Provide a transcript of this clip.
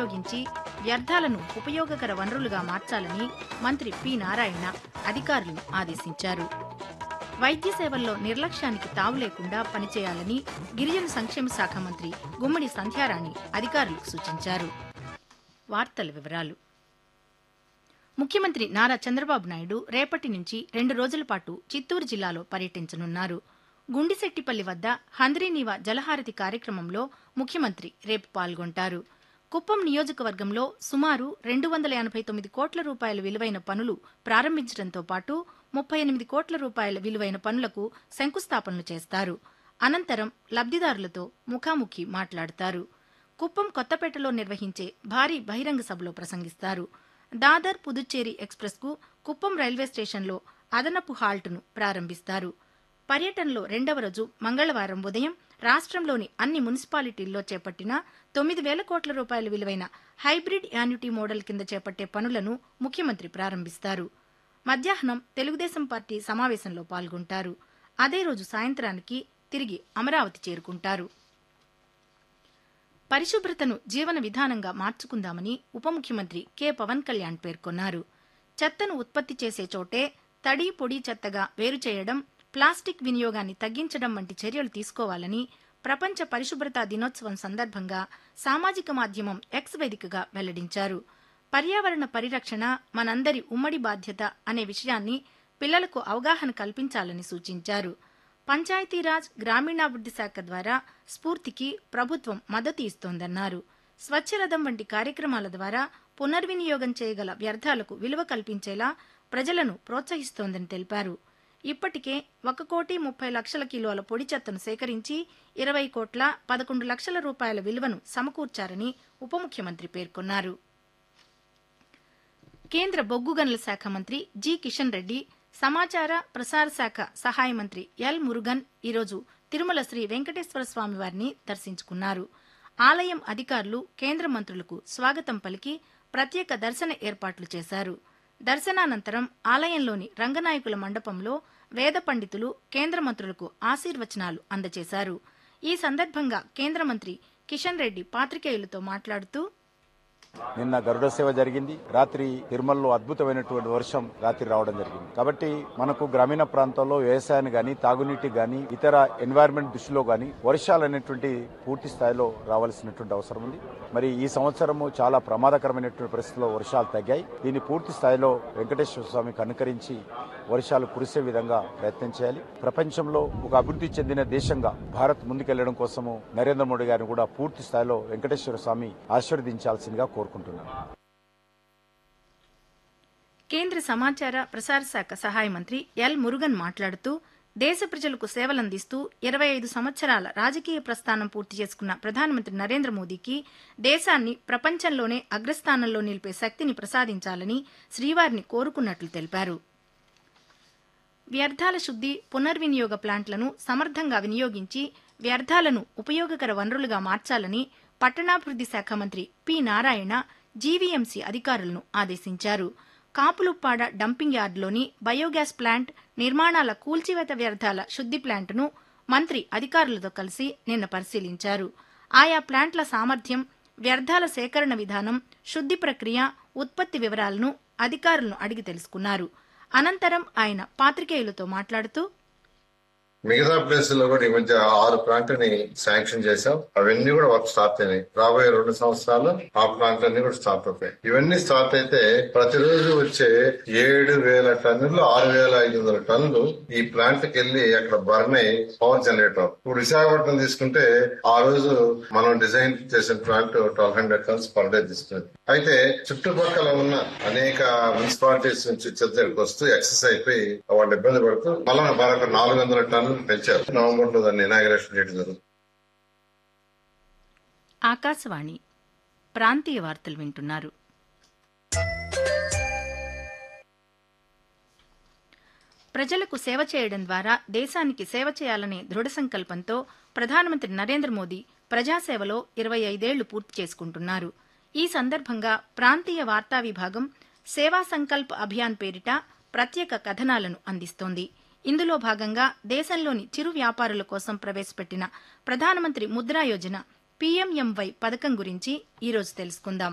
వినియోగించి వ్యర్థాలను ఉపయోగకర వనరులుగా మార్చాలని మంత్రి పి నారాయణ అధికారులను ఆదేశించారు వైద్య సేవల్లో నిర్లక్ష్యానికి తావు లేకుండా పనిచేయాలని గిరిజన సంక్షేమ శాఖ మంత్రి గుమ్మడి సంధ్యారాణి అధికారులకు సూచించారు వార్తల వివరాలు ముఖ్యమంత్రి నారా చంద్రబాబు నాయుడు రేపటి నుంచి రెండు రోజుల పాటు చిత్తూరు జిల్లాలో పర్యటించనున్నారు గుండిశెట్టిపల్లి వద్ద హంద్రీనీవా జలహారతి కార్యక్రమంలో ముఖ్యమంత్రి రేపు పాల్గొంటారు కుప్పం నియోజకవర్గంలో సుమారు రెండు వందల ఎనభై తొమ్మిది కోట్ల రూపాయల విలువైన పనులు ప్రారంభించడంతో పాటు ముప్పై ఎనిమిది కోట్ల రూపాయల విలువైన పనులకు శంకుస్థాపనలు చేస్తారు అనంతరం లబ్దిదారులతో ముఖాముఖి మాట్లాడతారు కుప్పం కొత్తపేటలో నిర్వహించే భారీ బహిరంగ సభలో ప్రసంగిస్తారు దాదర్ పుదుచ్చేరి ఎక్స్ప్రెస్కు కుప్పం రైల్వే స్టేషన్లో అదనపు హాల్ట్ను ప్రారంభిస్తారు పర్యటనలో రెండవ రోజు మంగళవారం ఉదయం రాష్ట్రంలోని అన్ని మున్సిపాలిటీల్లో చేపట్టిన తొమ్మిది వేల కోట్ల రూపాయల విలువైన హైబ్రిడ్ యాన్యుటీ మోడల్ కింద చేపట్టే పనులను ముఖ్యమంత్రి ప్రారంభిస్తారు మధ్యాహ్నం తెలుగుదేశం పార్టీ సమావేశంలో పాల్గొంటారు అదే రోజు సాయంత్రానికి తిరిగి అమరావతి చేరుకుంటారు పరిశుభ్రతను జీవన విధానంగా మార్చుకుందామని ఉప ముఖ్యమంత్రి కె పవన్ కళ్యాణ్ పేర్కొన్నారు చెత్తను ఉత్పత్తి చేసే చోటే తడి పొడి చెత్తగా వేరు చేయడం ప్లాస్టిక్ వినియోగాన్ని తగ్గించడం వంటి చర్యలు తీసుకోవాలని ప్రపంచ పరిశుభ్రతా దినోత్సవం సందర్భంగా సామాజిక మాధ్యమం ఎక్స్ వేదికగా వెల్లడించారు పర్యావరణ పరిరక్షణ మనందరి ఉమ్మడి బాధ్యత అనే విషయాన్ని పిల్లలకు అవగాహన కల్పించాలని సూచించారు పంచాయతీరాజ్ గ్రామీణాభివృద్ధి శాఖ ద్వారా స్ఫూర్తికి ప్రభుత్వం మద్దతు ఇస్తోందన్నారు స్వచ్ఛరథం వంటి కార్యక్రమాల ద్వారా పునర్వినియోగం చేయగల వ్యర్థాలకు విలువ కల్పించేలా ప్రజలను ప్రోత్సహిస్తోందని తెలిపారు ఇప్పటికే ఒక కోటి ముప్పై లక్షల కిలోల పొడి చెత్తను సేకరించి ఇరవై కోట్ల పదకొండు లక్షల రూపాయల విలువను సమకూర్చారని ఉప ముఖ్యమంత్రి పేర్కొన్నారు కేంద్ర బొగ్గు గనుల శాఖ మంత్రి జి కిషన్ రెడ్డి సమాచార ప్రసార శాఖ సహాయ మంత్రి ఎల్ మురుగన్ ఈరోజు తిరుమల శ్రీ వెంకటేశ్వర స్వామి వారిని దర్శించుకున్నారు ఆలయం అధికారులు కేంద్ర మంత్రులకు స్వాగతం పలికి ప్రత్యేక దర్శన ఏర్పాట్లు చేశారు దర్శనానంతరం ఆలయంలోని రంగనాయకుల మండపంలో వేద పండితులు కేంద్ర మంత్రులకు ఆశీర్వచనాలు అందజేశారు ఈ సందర్భంగా కేంద్ర మంత్రి కిషన్ రెడ్డి పాత్రికేయులతో మాట్లాడుతూ నిన్న గరుడ సేవ జరిగింది రాత్రి తిరుమలలో అద్భుతమైనటువంటి వర్షం రాత్రి రావడం జరిగింది కాబట్టి మనకు గ్రామీణ ప్రాంతాల్లో వ్యవసాయాన్ని గాని తాగునీటి గాని ఇతర ఎన్వైరన్మెంట్ దృష్టిలో గాని వర్షాలు అనేటువంటి పూర్తి స్థాయిలో రావాల్సినటువంటి అవసరం ఉంది మరి ఈ సంవత్సరము చాలా ప్రమాదకరమైనటువంటి పరిస్థితుల్లో వర్షాలు తగ్గాయి దీన్ని పూర్తి స్థాయిలో వెంకటేశ్వర స్వామికి అనుకరించి వర్షాలు కురిసే విధంగా ప్రయత్నం చేయాలి ప్రపంచంలో ఒక అభివృద్ధి చెందిన దేశంగా భారత్ ముందుకెళ్లడం కోసము నరేంద్ర మోడీ గారిని కూడా పూర్తి స్థాయిలో వెంకటేశ్వర స్వామి ఆశీర్వదించాల్సిందిగా కోరుకుంటున్నాను కేంద్ర సమాచార ప్రసార శాఖ సహాయ మంత్రి ఎల్ మురుగన్ మాట్లాడుతూ దేశ ప్రజలకు సేవలందిస్తూ ఇరవై ఐదు సంవత్సరాల రాజకీయ ప్రస్థానం పూర్తి చేసుకున్న ప్రధానమంత్రి నరేంద్ర మోదీకి దేశాన్ని ప్రపంచంలోనే అగ్రస్థానంలో నిలిపే శక్తిని ప్రసాదించాలని శ్రీవారిని కోరుకున్నట్లు తెలిపారు వ్యర్థాల శుద్ధి పునర్వినియోగ ప్లాంట్లను సమర్థంగా వినియోగించి వ్యర్థాలను ఉపయోగకర వనరులుగా మార్చాలని పట్టణాభివృద్ధి శాఖ మంత్రి పి నారాయణ జీవీఎంసీ అధికారులను ఆదేశించారు కాపులుప్పాడ డంపింగ్ యార్డులోని బయోగ్యాస్ ప్లాంట్ నిర్మాణాల కూల్చివేత వ్యర్థాల శుద్ధి ప్లాంట్ను మంత్రి అధికారులతో కలిసి నిన్న పరిశీలించారు ఆయా ప్లాంట్ల సామర్థ్యం వ్యర్థాల సేకరణ విధానం శుద్ధి ప్రక్రియ ఉత్పత్తి వివరాలను అధికారులను అడిగి తెలుసుకున్నారు అనంతరం ఆయన పాత్రికేయులతో మాట్లాడుతూ మిగతా ప్లేసుల్లో కూడా ఈ మధ్య ఆరు ప్లాంట్ని శాంక్షన్ చేశాం అవన్నీ కూడా వర్క్ స్టార్ట్ అయినాయి రాబోయే రెండు సంవత్సరాలు ఆ ప్లాంట్ అన్ని కూడా స్టార్ట్ అవుతాయి ఇవన్నీ స్టార్ట్ అయితే ప్రతిరోజు వచ్చే ఏడు వేల టన్నులు ఆరు వేల ఐదు వందల టన్నులు ఈ ప్లాంట్ కి వెళ్లి అక్కడ బర్న్ అయి పవర్ జనరేటర్ ఇప్పుడు విశాఖపట్నం తీసుకుంటే ఆ రోజు మనం డిజైన్ చేసిన plant twelve hundred tons per day తీసుకుంది అయితే చుట్టుపక్కల ఉన్న అనేక మున్సిపాలిటీస్ నుంచి చెత్తకి వస్తూ ఎక్సెస్ అయిపోయి వాళ్ళు ఇబ్బంది పడుతూ మళ్ళీ మరొక నాలుగు వందల టన్నులు పెంచారు నవంబర్ లో దాన్ని ఇనాగ్రేషన్ చేయడం జరుగుతుంది ఆకాశవాణి ప్రాంతీయ వార్తలు వింటున్నారు ప్రజలకు సేవ చేయడం ద్వారా దేశానికి సేవ చేయాలనే దృఢ సంకల్పంతో ప్రధానమంత్రి నరేంద్ర మోదీ ప్రజాసేవలో ఇరవై ఐదేళ్లు పూర్తి చేసుకుంటున్నారు ఈ సందర్భంగా ప్రాంతీయ వార్తా విభాగం సేవా సంకల్ప్ అభియాన్ పేరిట ప్రత్యేక కథనాలను అందిస్తోంది ఇందులో భాగంగా దేశంలోని చిరు వ్యాపారుల కోసం ప్రవేశపెట్టిన ప్రధానమంత్రి ముద్రా యోజన పీఎంఎంవై పథకం గురించి ఈరోజు తెలుసుకుందాం